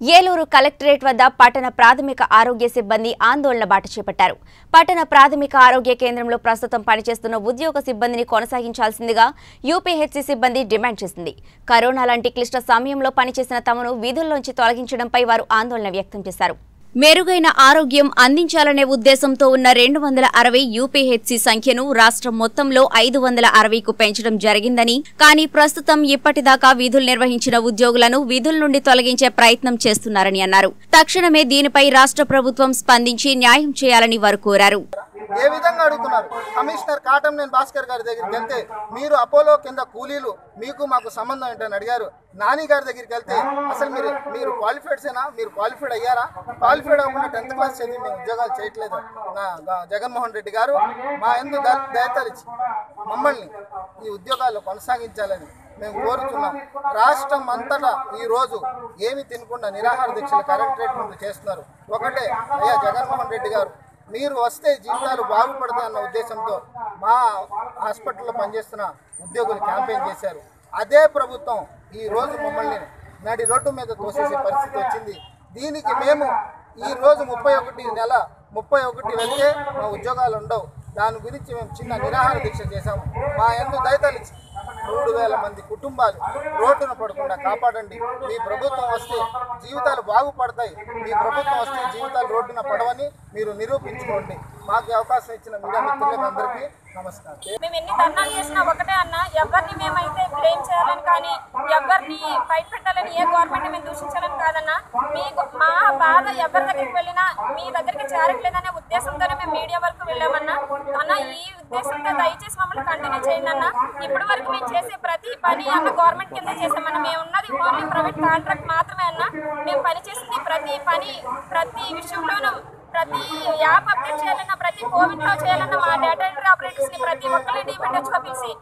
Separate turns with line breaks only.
Eluru collectorate వద్ద పట్టణ ప్రాథమిక ఆరోగ్య సిబ్బంది ఆందోళన బాట చేపట్టారు పట్టణ ప్రాథమిక ఆరోగ్య కేంద్రంలో ప్రస్తుతం పనిచేస్తున్న ఉద్యోగ సిబ్బందిని కొనసాగించాల్సిందిగా యూపీహెచ్సీ సిబ్బంది డిమాండ్ చేసింది కరోనా లాంటి క్లిష్ట సమయంలో పనిచేసిన తమను విధుల్లోంచి తొలగించడంపై వారు ఆందోళన వ్యక్తం చేశారు మెరుగైన ఆరోగ్యం అందించాలనే ఉద్దేశంతో ఉన్న రెండు వందల అరవై యూపీహెచ్సీ సంఖ్యను రాష్ట్రం మొత్తంలో ఐదు వందల అరవైకు పెంచడం జరిగిందని కానీ ప్రస్తుతం ఇప్పటిదాకా విధులు నిర్వహించిన ఉద్యోగులను విధుల నుండి తొలగించే ప్రయత్నం చేస్తున్నారని అన్నారు తక్షణమే దీనిపై రాష్ట్ర ప్రభుత్వం స్పందించి న్యాయం చేయాలని వారు కోరారు
ఏ విధంగా అడుగుతున్నారు కమిషనర్ కాటంనేని భాస్కర్ గారి దగ్గరికి వెళ్తే మీరు అపోలో కింద కూలీలు మీకు మాకు సంబంధం ఏంటని అడిగారు నాని గారి దగ్గరికి వెళ్తే అసలు మీరు మీరు క్వాలిఫైడ్సేనా మీరు క్వాలిఫైడ్ అయ్యారా క్వాలిఫైడ్ అవ్వకుండా టెన్త్ క్లాస్ చదివి మేము ఉద్యోగాలు చేయట్లేదు నా గా- జగన్మోహన్ రెడ్డి గారు మా ఎందు దయతలిచి మమ్మల్ని ఈ ఉద్యోగాల్లో కొనసాగించాలని మేము కోరుతున్నాం రాష్ట్రం అంతటా ఈ రోజు ఏమి తినకుండా నిరాహార దీక్షలు కలెక్టరేట్ ముందు చేస్తున్నారు ఒకటే అయ్యా జగన్మోహన్ రెడ్డి గారు మీరు వస్తే జీవితాలు బాగుపడతాయన్న ఉద్దేశంతో మా హాస్పిటల్లో పనిచేస్తున్న ఉద్యోగులు క్యాంపెయిన్ చేశారు అదే ప్రభుత్వం ఈ రోజు మమ్మల్ని నడి రోడ్డు మీద తోసేసే పరిస్థితి వచ్చింది దీనికి మేము ఈ రోజు ముప్పై ఒకటి నెల ముప్పై ఒకటి వెళ్తే మా ఉద్యోగాలు ఉండవు దాని గురించి మేము చిన్న నిరాహార దీక్ష చేశాము మా ఎందు దయతలిచి మూడు వేల మంది కుటుంబాలు రోడ్డున పడకుండా కాపాడండి మీ ప్రభుత్వం వస్తే జీవితాలు బాగుపడతాయి మీ ప్రభుత్వం వస్తే జీవితాలు రోడ్డున పడవని మీరు నిరూపించుకోండి మాకు ఈ అవకాశం ఇచ్చిన మీడియా మిత్రులకు అందరికీ నమస్కారం
మేము ఎన్ని ధర్నాలు చేసినా ఒకటే అన్న ఎవరిని మేమైతే బ్లేమ్ చేయాలని కానీ ఎవరిని బయట పెట్టాలని ఏ గవర్నమెంట్ మేము దూషించాలని కాదన్న మీకు మా బాధ ఎవరి దగ్గరికి వెళ్ళినా మీ దగ్గరికి చేరట్లేదనే ఉద్దేశంతోనే మేము మీడియా వరకు వెళ్ళామన్నా అన్న ఈ ఉద్దేశంతో దయచేసి మమ్మల్ని కంటిన్యూ చేయండి అన్న ఇప్పటి వరకు మేము చేసే ప్రతి పని అన్న గవర్నమెంట్ కింద చేసామన్న మేము ఉన్నది ఓన్లీ ప్రైవేట్ కాంట్రాక్ట్ మాత్రమే అన్న మేము పని చేసింది ప్రతి పని ప్రతి విషయంలోనూ ప్రతి యాప్ అప్డేట్ చేయాలన్నా ప్రతి కోవిడ్ లో చేయాలన్నా మా డేటా ఎంట్రీ ఆపరేటర్స్ ని ప్రతి ఒక్కరిని డిపెండ్ వచ్చి పిలిచి